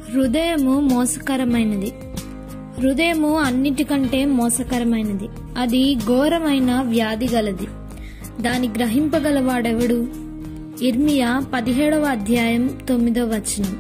హృదయము మోసకరమైనది హృదయము అన్నిటికంటే మోసకరమైనది అది ఘోరమైన వ్యాధి గలది దాని గ్రహింపగలవాడెవడు ఇర్మియా పదిహేడవ అధ్యాయం తొమ్మిదవ వచనం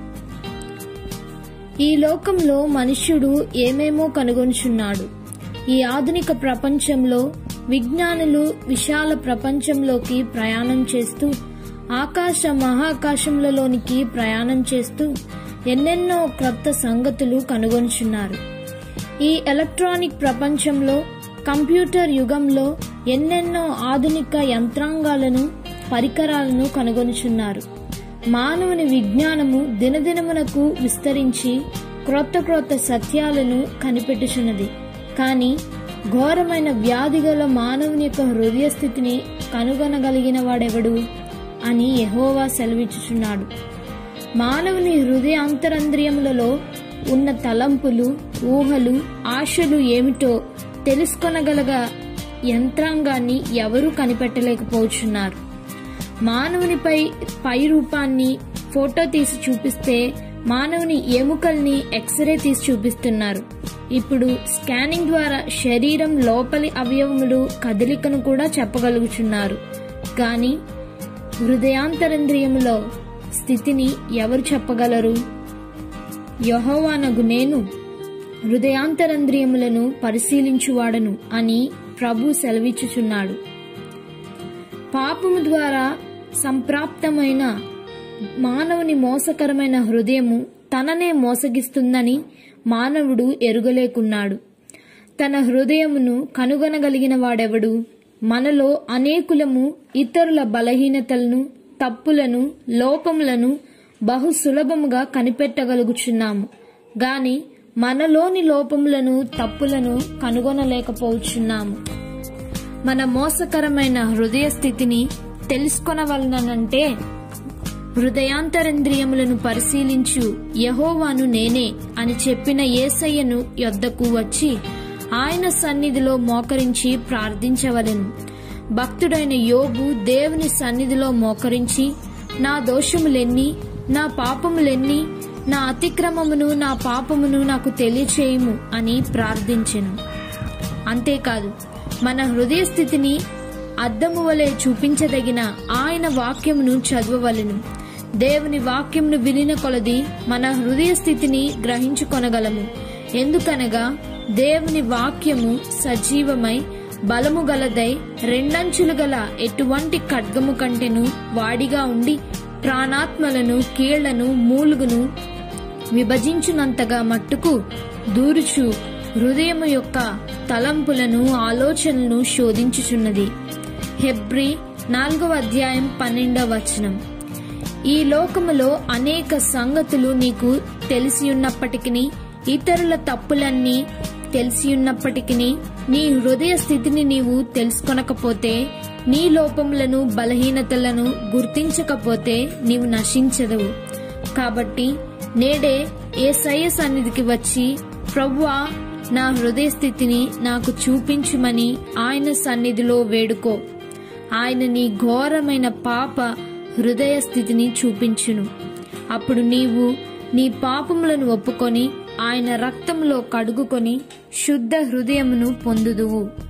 ఈ లోకంలో మనుష్యుడు ఏమేమో కనుగొనుచున్నాడు ఈ ఆధునిక ప్రపంచంలో విజ్ఞానులు విశాల ప్రపంచంలోకి ప్రయాణం చేస్తూ ఆకాశ మహాకాశములలోనికి ప్రయాణం చేస్తూ ఎన్నెన్నో క్రొత్త సంగతులు కనుగొనుచున్నారు ఈ ఎలక్ట్రానిక్ ప్రపంచంలో కంప్యూటర్ యుగంలో ఎన్నెన్నో ఆధునిక యంత్రాంగాలను పరికరాలను కనుగొనుచున్నారు మానవుని విజ్ఞానము దినదినమునకు విస్తరించి క్రొత్త క్రొత్త సత్యాలను కనిపెట్టుచున్నది కానీ ఘోరమైన వ్యాధి గల మానవుని యొక్క హృదయ స్థితిని కనుగొనగలిగిన వాడెవడు అని యెహోవా సెలవిచ్చుచున్నాడు మానవుని హృదయాంతరంద్రియములలో ఉన్న తలంపులు ఊహలు ఆశలు ఏమిటో తెలుసుకొనగలగ యంత్రాంగాన్ని ఎవరూ కనిపెట్టలేకపోతున్నారు మానవునిపై పై రూపాన్ని ఫోటో తీసి చూపిస్తే మానవుని ఎముకల్ని ఎక్స్రే తీసి చూపిస్తున్నారు ఇప్పుడు స్కానింగ్ ద్వారా శరీరం లోపలి అవయవములు కదలికను కూడా చెప్పగలుగుచున్నారు కానీ హృదయాంతరంద్రియములో స్థితిని ఎవరు చెప్పగలరు యహోవానగు నేను హృదయాంతరంద్రియములను పరిశీలించువాడను అని ప్రభు సెలవిచ్చుచున్నాడు పాపము ద్వారా సంప్రాప్తమైన మానవుని మోసకరమైన హృదయము తననే మోసగిస్తుందని మానవుడు ఎరుగలేకున్నాడు తన హృదయమును కనుగొనగలిగిన వాడెవడు మనలో అనేకులము ఇతరుల బలహీనతలను తప్పులను లోపములను బహు సులభముగా కనిపెట్టగలుగుచున్నాము గాని మనలోని లోపములను తప్పులను కనుగొనలేకపోవచ్చున్నాము మన మోసకరమైన హృదయ స్థితిని తెలుసుకొనవలనంటే హృదయాంతరేంద్రియములను పరిశీలించు యహోవాను నేనే అని చెప్పిన ఏసయ్యను యొద్దకు వచ్చి ఆయన సన్నిధిలో మోకరించి ప్రార్థించవలెను భక్తుడైన యోబు దేవుని సన్నిధిలో మోకరించి నా దోషములెన్ని నా పాపములెన్ని నా అతిక్రమమును నా పాపమును నాకు తెలియచేయుము అని ప్రార్థించెను అంతేకాదు మన హృదయ స్థితిని అద్దము వలె చూపించదగిన ఆయన వాక్యమును చదవవలెను దేవుని వాక్యమును వినిన కొలది మన హృదయ స్థితిని గ్రహించుకొనగలము ఎందుకనగా దేవుని వాక్యము సజీవమై బలము గలదై రెండంచులు గల ఎటువంటి ఖడ్గము కంటెను వాడిగా ఉండి ప్రాణాత్మలను కీళ్లను మూలుగును విభజించునంతగా మట్టుకు దూరుచు హృదయము యొక్క తలంపులను ఆలోచనలను శోధించుచున్నది హెబ్రి నాలుగవ అధ్యాయం పన్నెండవ వచనం ఈ లోకములో అనేక సంగతులు నీకు తెలిసి ఉన్నప్పటికీ ఇతరుల తప్పులన్నీ తెలిసి ఉన్నప్పటికీ నీ హృదయ స్థితిని నీవు తెలుసుకొనకపోతే నీ లోపములను బలహీనతలను గుర్తించకపోతే నీవు నశించదవు కాబట్టి నేడే ఏ సయ్య సన్నిధికి వచ్చి ప్రభువా నా హృదయ స్థితిని నాకు చూపించుమని ఆయన సన్నిధిలో వేడుకో ఆయన నీ ఘోరమైన పాప హృదయ స్థితిని చూపించును అప్పుడు నీవు నీ పాపములను ఒప్పుకొని ఆయన రక్తంలో కడుగుకొని శుద్ధ హృదయమును పొందుదువు